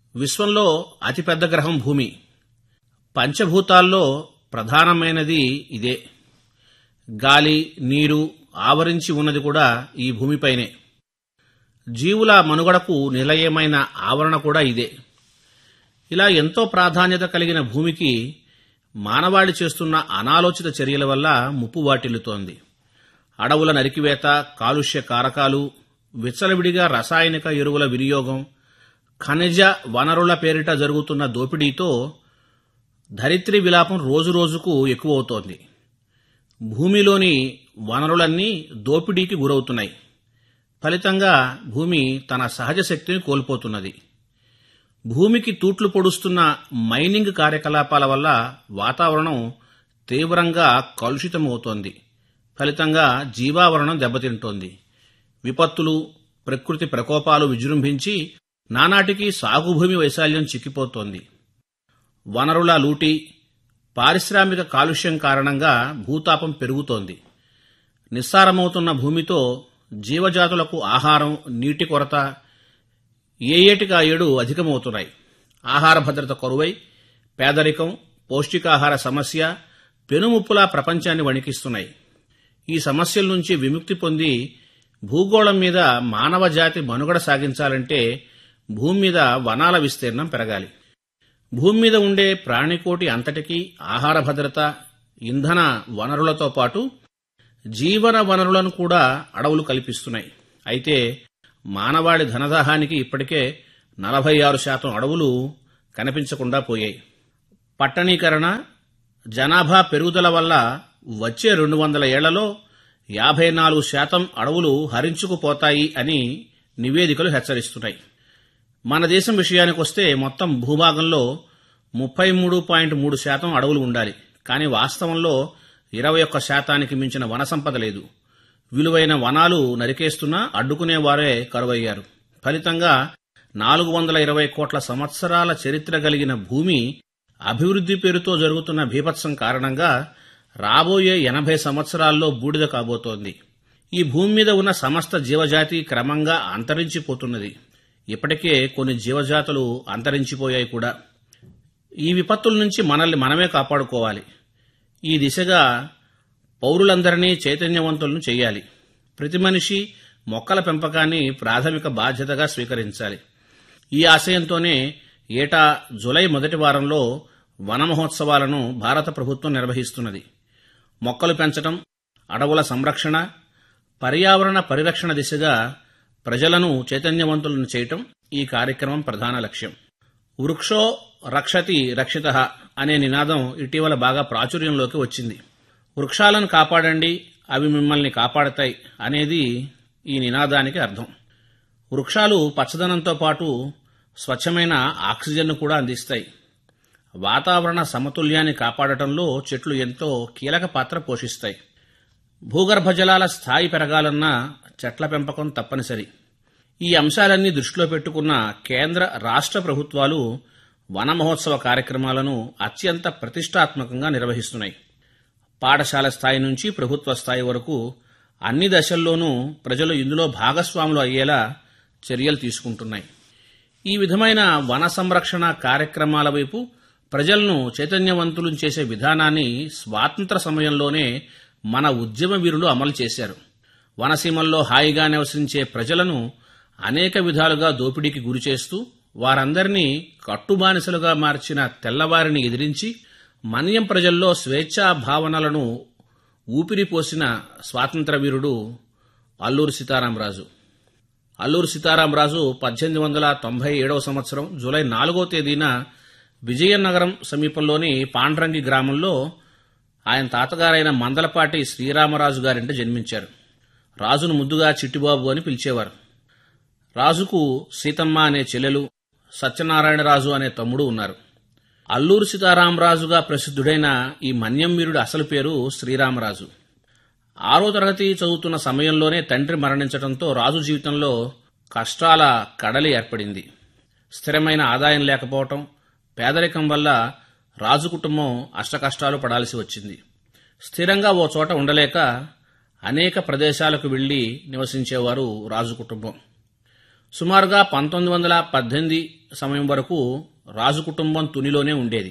విశ్వంలో అతిపెద్ద గ్రహం భూమి పంచభూతాల్లో ప్రధానమైనది ఇదే గాలి నీరు ఆవరించి ఉన్నది కూడా ఈ భూమిపైనే జీవుల మనుగడకు నిలయమైన ఆవరణ కూడా ఇదే ఇలా ఎంతో ప్రాధాన్యత కలిగిన భూమికి మానవాళి చేస్తున్న అనాలోచిత చర్యల వల్ల ముప్పు వాటిల్లుతోంది అడవుల నరికివేత కాలుష్య కారకాలు విచ్చలవిడిగా రసాయనిక ఎరువుల వినియోగం ఖనిజ వనరుల పేరిట జరుగుతున్న దోపిడీతో ధరిత్రి విలాపం రోజురోజుకు ఎక్కువవుతోంది భూమిలోని వనరులన్నీ దోపిడీకి గురవుతున్నాయి ఫలితంగా భూమి తన సహజ శక్తిని కోల్పోతున్నది భూమికి తూట్లు పొడుస్తున్న మైనింగ్ కార్యకలాపాల వల్ల వాతావరణం తీవ్రంగా కలుషితమవుతోంది ఫలితంగా జీవావరణం దెబ్బతింటోంది విపత్తులు ప్రకృతి ప్రకోపాలు విజృంభించి నానాటికి సాగుభూమి వైశాల్యం చిక్కిపోతోంది వనరుల లూటి పారిశ్రామిక కాలుష్యం కారణంగా భూతాపం పెరుగుతోంది నిస్సారమవుతున్న భూమితో జీవజాతులకు ఆహారం నీటి కొరత ఏ ఏటికా ఏడు అధికమవుతున్నాయి ఆహార భద్రత కొరువై పేదరికం పౌష్టికాహార సమస్య పెనుముప్పులా ప్రపంచాన్ని వణికిస్తున్నాయి ఈ సమస్యల నుంచి విముక్తి పొంది భూగోళం మీద మానవ జాతి మనుగడ సాగించాలంటే భూమి మీద వనాల విస్తీర్ణం పెరగాలి భూమి మీద ఉండే ప్రాణికోటి అంతటికీ ఆహార భద్రత ఇంధన వనరులతో పాటు జీవన వనరులను కూడా అడవులు కల్పిస్తున్నాయి అయితే మానవాళి ధనదాహానికి ఇప్పటికే నలభై ఆరు శాతం అడవులు కనిపించకుండా పోయాయి పట్టణీకరణ జనాభా పెరుగుదల వల్ల వచ్చే రెండు వందల ఏళ్లలో యాభై నాలుగు శాతం అడవులు హరించుకుపోతాయి అని నివేదికలు హెచ్చరిస్తున్నాయి మన దేశం విషయానికొస్తే మొత్తం భూభాగంలో ముప్పై మూడు పాయింట్ మూడు శాతం అడవులు ఉండాలి కానీ వాస్తవంలో ఇరవై ఒక్క శాతానికి మించిన వన సంపద లేదు విలువైన వనాలు నరికేస్తున్నా అడ్డుకునేవారే కరువయ్యారు ఫలితంగా నాలుగు వందల ఇరవై కోట్ల సంవత్సరాల చరిత్ర కలిగిన భూమి అభివృద్ధి పేరుతో జరుగుతున్న భీభత్సం కారణంగా రాబోయే ఎనభై సంవత్సరాల్లో బూడిద కాబోతోంది ఈ భూమి మీద ఉన్న సమస్త జీవజాతి క్రమంగా అంతరించిపోతున్నది ఇప్పటికే కొన్ని జీవజాతులు అంతరించిపోయాయి కూడా ఈ విపత్తుల నుంచి మనల్ని మనమే కాపాడుకోవాలి ఈ దిశగా పౌరులందరినీ చైతన్యవంతులను చేయాలి ప్రతి మనిషి మొక్కల పెంపకాన్ని ప్రాథమిక బాధ్యతగా స్వీకరించాలి ఈ ఆశయంతోనే ఏటా జులై మొదటి వారంలో వన మహోత్సవాలను భారత ప్రభుత్వం నిర్వహిస్తున్నది మొక్కలు పెంచటం అడవుల సంరక్షణ పర్యావరణ పరిరక్షణ దిశగా ప్రజలను చైతన్యవంతులను చేయటం ఈ కార్యక్రమం ప్రధాన లక్ష్యం వృక్షో రక్షతి రక్షిత అనే నినాదం ఇటీవల బాగా ప్రాచుర్యంలోకి వచ్చింది వృక్షాలను కాపాడండి అవి మిమ్మల్ని కాపాడతాయి అనేది ఈ నినాదానికి అర్థం వృక్షాలు పచ్చదనంతో పాటు స్వచ్ఛమైన ఆక్సిజన్ను కూడా అందిస్తాయి వాతావరణ సమతుల్యాన్ని కాపాడటంలో చెట్లు ఎంతో కీలక పాత్ర పోషిస్తాయి భూగర్భ జలాల స్థాయి పెరగాలన్నా చెట్ల పెంపకం తప్పనిసరి ఈ అంశాలన్నీ దృష్టిలో పెట్టుకున్న కేంద్ర రాష్ట్ర ప్రభుత్వాలు వన మహోత్సవ కార్యక్రమాలను అత్యంత ప్రతిష్టాత్మకంగా నిర్వహిస్తున్నాయి పాఠశాల స్థాయి నుంచి ప్రభుత్వ స్థాయి వరకు అన్ని దశల్లోనూ ప్రజలు ఇందులో భాగస్వాములు అయ్యేలా చర్యలు తీసుకుంటున్నాయి ఈ విధమైన వన సంరక్షణ కార్యక్రమాల వైపు ప్రజలను చైతన్యవంతులు చేసే విధానాన్ని స్వాతంత్ర సమయంలోనే మన ఉద్యమ వీరులు అమలు చేశారు వనసీమల్లో హాయిగా నివసించే ప్రజలను అనేక విధాలుగా దోపిడీకి గురిచేస్తూ వారందరినీ కట్టుబానిసలుగా మార్చిన తెల్లవారిని ఎదిరించి మన్యం ప్రజల్లో స్వేచ్ఛా భావనలను ఊపిరిపోసిన స్వాతంత్ర వీరుడు అల్లూరి సీతారామరాజు అల్లూరి సీతారామరాజు పద్దెనిమిది వందల తొంభై ఏడవ సంవత్సరం జూలై నాలుగో తేదీన విజయనగరం సమీపంలోని పాండ్రంగి గ్రామంలో ఆయన తాతగారైన మందలపాటి శ్రీరామరాజు గారింట జన్మించారు రాజును ముద్దుగా చిట్టిబాబు అని పిలిచేవారు రాజుకు సీతమ్మ అనే చెల్లెలు సత్యనారాయణరాజు అనే తమ్ముడు ఉన్నారు అల్లూరు సీతారామరాజుగా ప్రసిద్ధుడైన ఈ మన్యం వీరుడి అసలు పేరు శ్రీరామరాజు ఆరో తరగతి చదువుతున్న సమయంలోనే తండ్రి మరణించడంతో రాజు జీవితంలో కష్టాల కడలి ఏర్పడింది స్థిరమైన ఆదాయం లేకపోవటం పేదరికం వల్ల రాజు కుటుంబం అష్టకష్టాలు పడాల్సి వచ్చింది స్థిరంగా ఓ చోట ఉండలేక అనేక ప్రదేశాలకు వెళ్లి నివసించేవారు రాజు కుటుంబం సుమారుగా పంతొమ్మిది వందల పద్దెనిమిది సమయం వరకు రాజు కుటుంబం తునిలోనే ఉండేది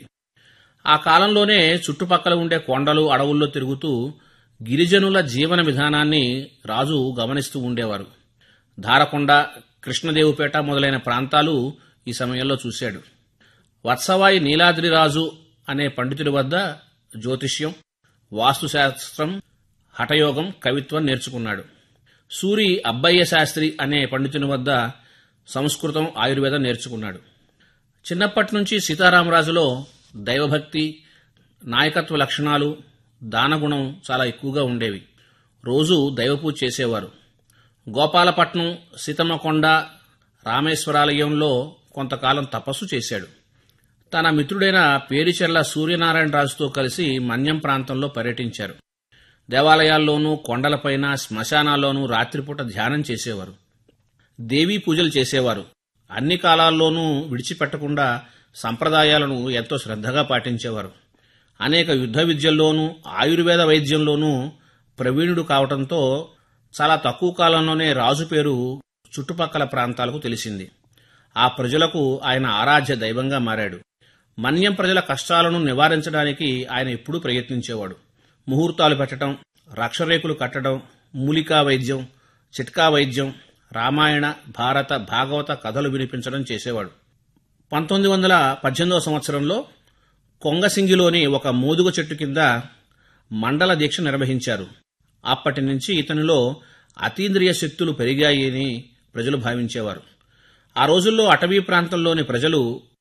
ఆ కాలంలోనే చుట్టుపక్కల ఉండే కొండలు అడవుల్లో తిరుగుతూ గిరిజనుల జీవన విధానాన్ని రాజు గమనిస్తూ ఉండేవారు ధారకొండ కృష్ణదేవుపేట మొదలైన ప్రాంతాలు ఈ సమయంలో చూశాడు వత్సవాయి నీలాద్రిరాజు అనే పండితుడి వద్ద జ్యోతిష్యం వాస్తుశాస్త్రం హఠయోగం కవిత్వం నేర్చుకున్నాడు సూరి అబ్బయ్య శాస్త్రి అనే పండితుని వద్ద సంస్కృతం ఆయుర్వేదం నేర్చుకున్నాడు చిన్నప్పటి నుంచి సీతారామరాజులో దైవభక్తి నాయకత్వ లక్షణాలు దానగుణం చాలా ఎక్కువగా ఉండేవి రోజు దైవపూజ చేసేవారు గోపాలపట్నం సీతమ్మకొండ రామేశ్వరాలయంలో కొంతకాలం తపస్సు చేశాడు తన మిత్రుడైన పేరిచెర్ల సూర్యనారాయణ రాజుతో కలిసి మన్యం ప్రాంతంలో పర్యటించారు దేవాలయాల్లోనూ కొండలపైన శ్మశానాల్లోనూ రాత్రిపూట ధ్యానం చేసేవారు దేవీ పూజలు చేసేవారు అన్ని కాలాల్లోనూ విడిచిపెట్టకుండా సంప్రదాయాలను ఎంతో శ్రద్ధగా పాటించేవారు అనేక యుద్ధ విద్యల్లోనూ ఆయుర్వేద వైద్యంలోనూ ప్రవీణుడు కావటంతో చాలా తక్కువ కాలంలోనే రాజు పేరు చుట్టుపక్కల ప్రాంతాలకు తెలిసింది ఆ ప్రజలకు ఆయన ఆరాధ్య దైవంగా మారాడు మన్యం ప్రజల కష్టాలను నివారించడానికి ఆయన ఎప్పుడూ ప్రయత్నించేవాడు ముహూర్తాలు పెట్టడం రక్షరేకులు కట్టడం మూలికా వైద్యం చిట్కా వైద్యం రామాయణ భారత భాగవత కథలు వినిపించడం చేసేవాడు పంతొమ్మిది వందల పద్దెనిమిదవ సంవత్సరంలో కొంగసింగిలోని ఒక మోదుగ చెట్టు కింద మండల దీక్ష నిర్వహించారు అప్పటి నుంచి ఇతనిలో అతీంద్రియ శక్తులు పెరిగాయని ప్రజలు భావించేవారు ఆ రోజుల్లో అటవీ ప్రాంతంలోని ప్రజలు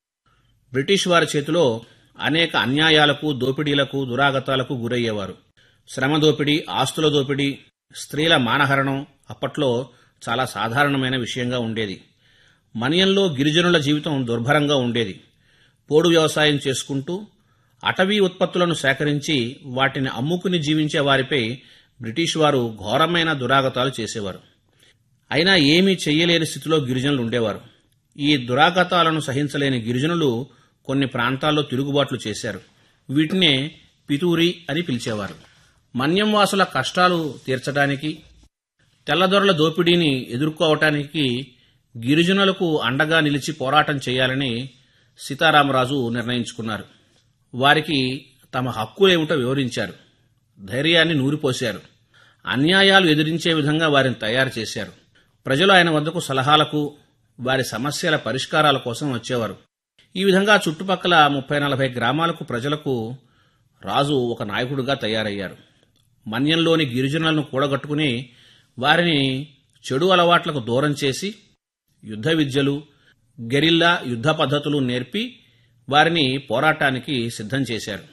బ్రిటిష్ వారి చేతిలో అనేక అన్యాయాలకు దోపిడీలకు దురాగతాలకు గురయ్యేవారు శ్రమ దోపిడీ ఆస్తుల దోపిడీ స్త్రీల మానహరణం అప్పట్లో చాలా సాధారణమైన విషయంగా ఉండేది మనియంలో గిరిజనుల జీవితం దుర్భరంగా ఉండేది పోడు వ్యవసాయం చేసుకుంటూ అటవీ ఉత్పత్తులను సేకరించి వాటిని అమ్ముకుని జీవించే వారిపై బ్రిటిష్ వారు ఘోరమైన దురాగతాలు చేసేవారు అయినా ఏమీ చెయ్యలేని స్థితిలో గిరిజనులు ఉండేవారు ఈ దురాగతాలను సహించలేని గిరిజనులు కొన్ని ప్రాంతాల్లో తిరుగుబాట్లు చేశారు వీటినే పితూరి అని పిలిచేవారు మన్యంవాసుల కష్టాలు తీర్చడానికి తెల్లదొరల దోపిడీని ఎదుర్కోవటానికి గిరిజనులకు అండగా నిలిచి పోరాటం చేయాలని సీతారామరాజు నిర్ణయించుకున్నారు వారికి తమ హక్కులేమిటో వివరించారు ధైర్యాన్ని నూరిపోశారు అన్యాయాలు ఎదిరించే విధంగా వారిని తయారు చేశారు ప్రజలు ఆయన వద్దకు సలహాలకు వారి సమస్యల పరిష్కారాల కోసం వచ్చేవారు ఈ విధంగా చుట్టుపక్కల ముప్పై నలభై గ్రామాలకు ప్రజలకు రాజు ఒక నాయకుడిగా తయారయ్యారు మన్యంలోని గిరిజనులను కూడగట్టుకుని వారిని చెడు అలవాట్లకు దూరం చేసి యుద్ధ విద్యలు గెరిల్లా యుద్ధ పద్ధతులు నేర్పి వారిని పోరాటానికి సిద్ధం చేశారు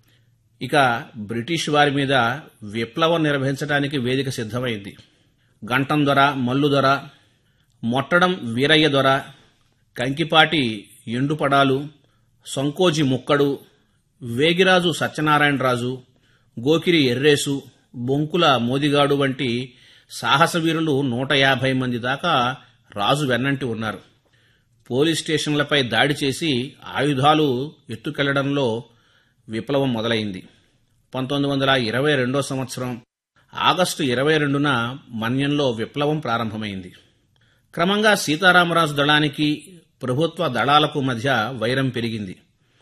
ఇక బ్రిటిష్ వారి మీద విప్లవం నిర్వహించడానికి వేదిక సిద్ధమైంది గంటం దొర మల్లు దొర మొట్టడం వీరయ్య దొర కంకిపాటి ఎండుపడాలు సంకోజి ముక్కడు వేగిరాజు సత్యనారాయణరాజు గోకిరి ఎర్రేసు బొంకుల మోదిగాడు వంటి సాహసవీరులు నూట యాభై మంది దాకా రాజు వెన్నంటి ఉన్నారు పోలీస్ స్టేషన్లపై దాడి చేసి ఆయుధాలు ఎత్తుకెళ్లడంలో విప్లవం మొదలైంది పంతొమ్మిది వందల ఇరవై రెండో సంవత్సరం ఆగస్టు ఇరవై రెండున మన్యంలో విప్లవం ప్రారంభమైంది క్రమంగా సీతారామరాజు దళానికి ప్రభుత్వ దళాలకు మధ్య వైరం పెరిగింది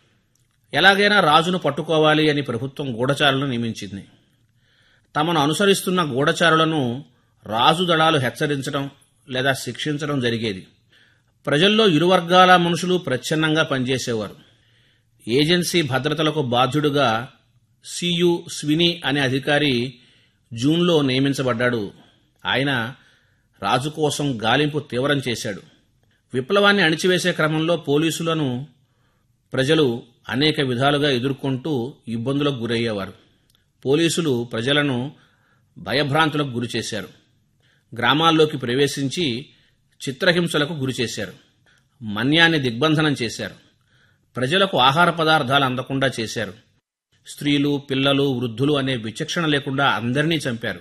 ఎలాగైనా రాజును పట్టుకోవాలి అని ప్రభుత్వం గూఢచారులను నియమించింది తమను అనుసరిస్తున్న గూఢచారులను రాజు దళాలు హెచ్చరించడం లేదా శిక్షించడం జరిగేది ప్రజల్లో ఇరు వర్గాల మనుషులు ప్రచ్ఛన్నంగా పనిచేసేవారు ఏజెన్సీ భద్రతలకు బాధ్యుడుగా సియు స్విని అనే అధికారి జూన్లో నియమించబడ్డాడు ఆయన రాజు కోసం గాలింపు తీవ్రం చేశాడు విప్లవాన్ని అణిచివేసే క్రమంలో పోలీసులను ప్రజలు అనేక విధాలుగా ఎదుర్కొంటూ ఇబ్బందులకు గురయ్యేవారు పోలీసులు ప్రజలను భయభ్రాంతులకు గురిచేశారు గ్రామాల్లోకి ప్రవేశించి చిత్రహింసలకు గురిచేశారు మన్యాన్ని దిగ్బంధనం చేశారు ప్రజలకు ఆహార పదార్థాలు అందకుండా చేశారు స్త్రీలు పిల్లలు వృద్ధులు అనే విచక్షణ లేకుండా అందరినీ చంపారు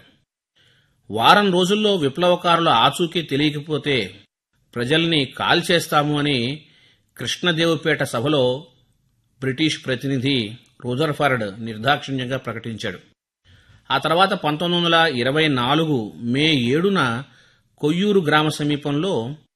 వారం రోజుల్లో విప్లవకారుల ఆచూకీ తెలియకపోతే ప్రజల్ని కాల్చేస్తాము అని కృష్ణదేవుపేట సభలో బ్రిటిష్ ప్రతినిధి రోజర్ఫర్డ్ నిర్దాక్షిణ్యంగా ప్రకటించాడు ఆ తర్వాత పంతొమ్మిది వందల ఇరవై నాలుగు మే ఏడున కొయ్యూరు గ్రామ సమీపంలో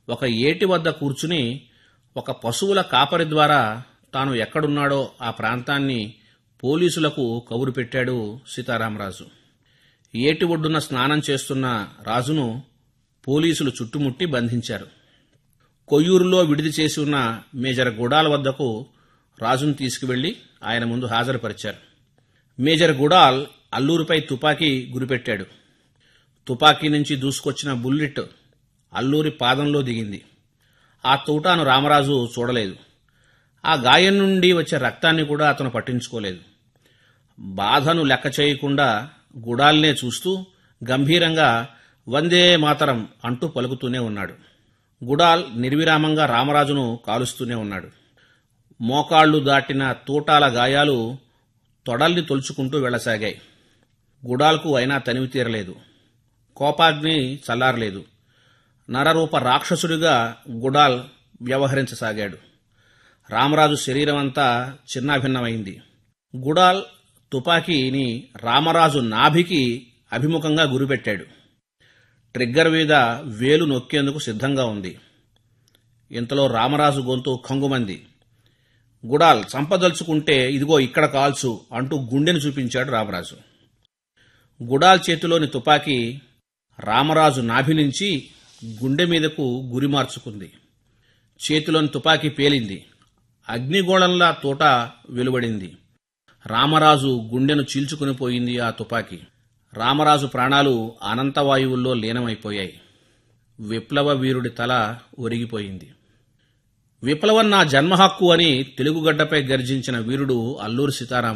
ఒక ఏటి వద్ద కూర్చుని ఒక పశువుల కాపరి ద్వారా తాను ఎక్కడున్నాడో ఆ ప్రాంతాన్ని పోలీసులకు కబురు పెట్టాడు సీతారామరాజు ఏటి ఒడ్డున స్నానం చేస్తున్న రాజును పోలీసులు చుట్టుముట్టి బంధించారు కొయ్యూరులో విడిది చేసి ఉన్న మేజర్ గుడాల వద్దకు రాజును తీసుకువెళ్లి ఆయన ముందు హాజరుపరిచారు మేజర్ గుడాల్ అల్లూరిపై తుపాకీ గురిపెట్టాడు తుపాకీ నుంచి దూసుకొచ్చిన బుల్లెట్ అల్లూరి పాదంలో దిగింది ఆ తూటాను రామరాజు చూడలేదు ఆ గాయం నుండి వచ్చే రక్తాన్ని కూడా అతను పట్టించుకోలేదు బాధను లెక్క చేయకుండా గుడాల్నే చూస్తూ గంభీరంగా వందే మాతరం అంటూ పలుకుతూనే ఉన్నాడు గుడాల్ నిర్విరామంగా రామరాజును కాలుస్తూనే ఉన్నాడు మోకాళ్లు దాటిన తూటాల గాయాలు తొడల్ని తొలుచుకుంటూ వెళ్లసాగాయి గుడాల్కు అయినా తనివి తీరలేదు కోపాగ్ని చల్లారలేదు నరరూప రాక్షసుడిగా గుడాల్ వ్యవహరించసాగాడు రామరాజు శరీరం అంతా చిన్నాభిన్నమైంది గుడాల్ తుపాకీని రామరాజు నాభికి అభిముఖంగా గురిపెట్టాడు ట్రిగ్గర్ మీద వేలు నొక్కేందుకు సిద్ధంగా ఉంది ఇంతలో రామరాజు గొంతు కంగుమంది గుడాల్ చంపదలుచుకుంటే ఇదిగో ఇక్కడ కాల్చు అంటూ గుండెను చూపించాడు రామరాజు గుడాల్ చేతిలోని తుపాకీ రామరాజు నాభి నుంచి గుండె మీదకు గురి మార్చుకుంది చేతిలోని తుపాకీ పేలింది అగ్నిగోళంలా తోట వెలువడింది రామరాజు గుండెను చీల్చుకుని పోయింది ఆ తుపాకీ రామరాజు ప్రాణాలు అనంతవాయువుల్లో లీనమైపోయాయి విప్లవ వీరుడి తల ఒరిగిపోయింది విప్లవం నా జన్మహక్కు అని తెలుగుగడ్డపై గర్జించిన వీరుడు అల్లూరి సీతారాం